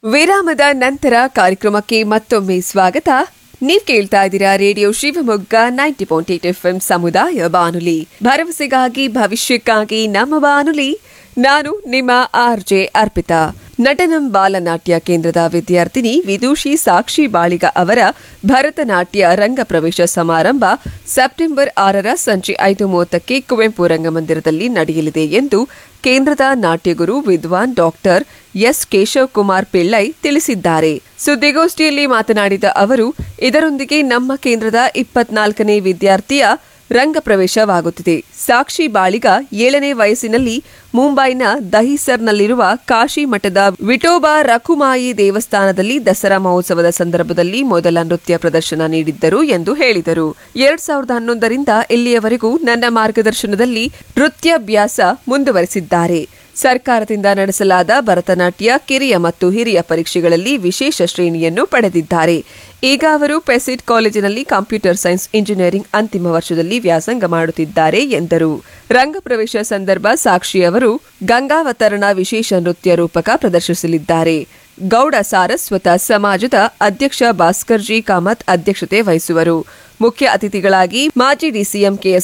ವಿರಾಮದ ನಂತರ ಕಾರ್ಯಕ್ರಮಕ್ಕೆ ಮತ್ತೊಮ್ಮೆ ಸ್ವಾಗತ ನೀವ್ ಕೇಳ್ತಾ ಇದ್ದೀರಾ radio Shivamogga ninety point eight F M ಸಮುದಾಯ ಬಾನುಲಿ ಭರವಸೆಗಾಗಿ ಭವಿಷ್ಯಕ್ಕಾಗಿ ನಮ್ಮ ಬಾನುಲಿ ನಾನು ನಿಮ್ಮ ಆರ್ ಜೆ ಅರ್ಪಿತಾ ನಟನಂ ಬಾಲನಾಟ್ಯ ಕೇಂದ್ರದ ವಿದ್ಯಾರ್ಥಿನಿ ವಿದೂಷಿ ಸಾಕ್ಷಿ ಬಾಳಿಗ ಅವರ ಭರತನಾಟ್ಯ ರಂಗ ಪ್ರವೇಶ ಸಮಾರಂಭ ಸೆಪ್ಟೆಂಬರ್ ಆರರ ಸಂಜೆ ಐದು ಮೂವತ್ತಕ್ಕೆ ಕುವೆಂಪು ರಂಗಮಂದಿರದಲ್ಲಿ ನಡೆಯಲಿದೆ ಎಂದು ಕೇಂದ್ರದ ನಾಟ್ಯಗುರು ವಿದ್ವಾನ್ ಡಾಕ್ಟರ್ ಎಸ್ ಕೇಶವ್ ಕುಮಾರ್ ಪಿಳ್ಳೈ ತಿಳಿಸಿದ್ದಾರೆ ಸುದ್ದಿಗೋಷ್ಠಿಯಲ್ಲಿ ಮಾತನಾಡಿದ ಅವರು ಇದರೊಂದಿಗೆ ನಮ್ಮ ಕೇಂದ್ರದ ಇಪ್ಪತ್ನಾಲ್ಕನೇ ವಿದ್ಯಾರ್ಥಿಯ ರಂಗ ಪ್ರವೇಶವಾಗುತ್ತಿದೆ ಸಾಕ್ಷಿ ಬಾಳಿಗ ಏಳನೇ ವಯಸ್ಸಿನಲ್ಲಿ ಮುಂಬೈನ ದಹಿಸರ್ನಲ್ಲಿರುವ ಕಾಶಿ ಮಠದ ವಿಠೋಬಾ ರಖುಮಾಯಿ ದೇವಸ್ಥಾನದಲ್ಲಿ ದಸರಾ ಮಹೋತ್ಸವದ ಸಂದರ್ಭದಲ್ಲಿ ಮೊದಲ ನೃತ್ಯ ಪ್ರದರ್ಶನ ನೀಡಿದ್ದರು ಎಂದು ಹೇಳಿದರು ಎರಡ್ ಸಾವಿರದ ಹನ್ನೊಂದರಿಂದ ಇಲ್ಲಿಯವರೆಗೂ ನನ್ನ ಮಾರ್ಗದರ್ಶನದಲ್ಲಿ ನೃತ್ಯಾಭ್ಯಾಸ ಮುಂದುವರೆಸಿದ್ದಾರೆ ಸರ್ಕಾರದಿಂದ ನಡೆಸಲಾದ ಭರತನಾಟ್ಯ ಕಿರಿಯ ಮತ್ತು ಹಿರಿಯ ಪರೀಕ್ಷೆಗಳಲ್ಲಿ ವಿಶೇಷ ಶ್ರೇಣಿಯನ್ನು ಪಡೆದಿದ್ದಾರೆ ಈಗ ಅವರು ಪೆಸಿಟ್ ಕಾಲೇಜಿನಲ್ಲಿ ಕಂಪ್ಯೂಟರ್ ಸೈನ್ಸ್ ಇಂಜಿನಿಯರಿಂಗ್ ಅಂತಿಮ ವರ್ಷದಲ್ಲಿ ವ್ಯಾಸಂಗ ಮಾಡುತ್ತಿದ್ದಾರೆ ಎಂದರು ರಂಗ ಪ್ರವೇಶ ಸಂದರ್ಭ ಸಾಕ್ಷಿ ಅವರು ಗಂಗಾವತರಣ ವಿಶೇಷ ನೃತ್ಯ ರೂಪಕ ಪ್ರದರ್ಶಿಸಲಿದ್ದಾರೆ ಗೌಡ ಸಾರಸ್ವತ ಸಮಾಜದ ಅಧ್ಯಕ್ಷ ಭಾಸ್ಕರ್ಜಿ ಕಾಮತ್ ಅಧ್ಯಕ್ಷತೆ ವಹಿಸುವರು ಮುಖ್ಯ ಅತಿಥಿಗಳಾಗಿ ಮಾಜಿ ಡಿಸಿಎಂ ಕೆಎಸ್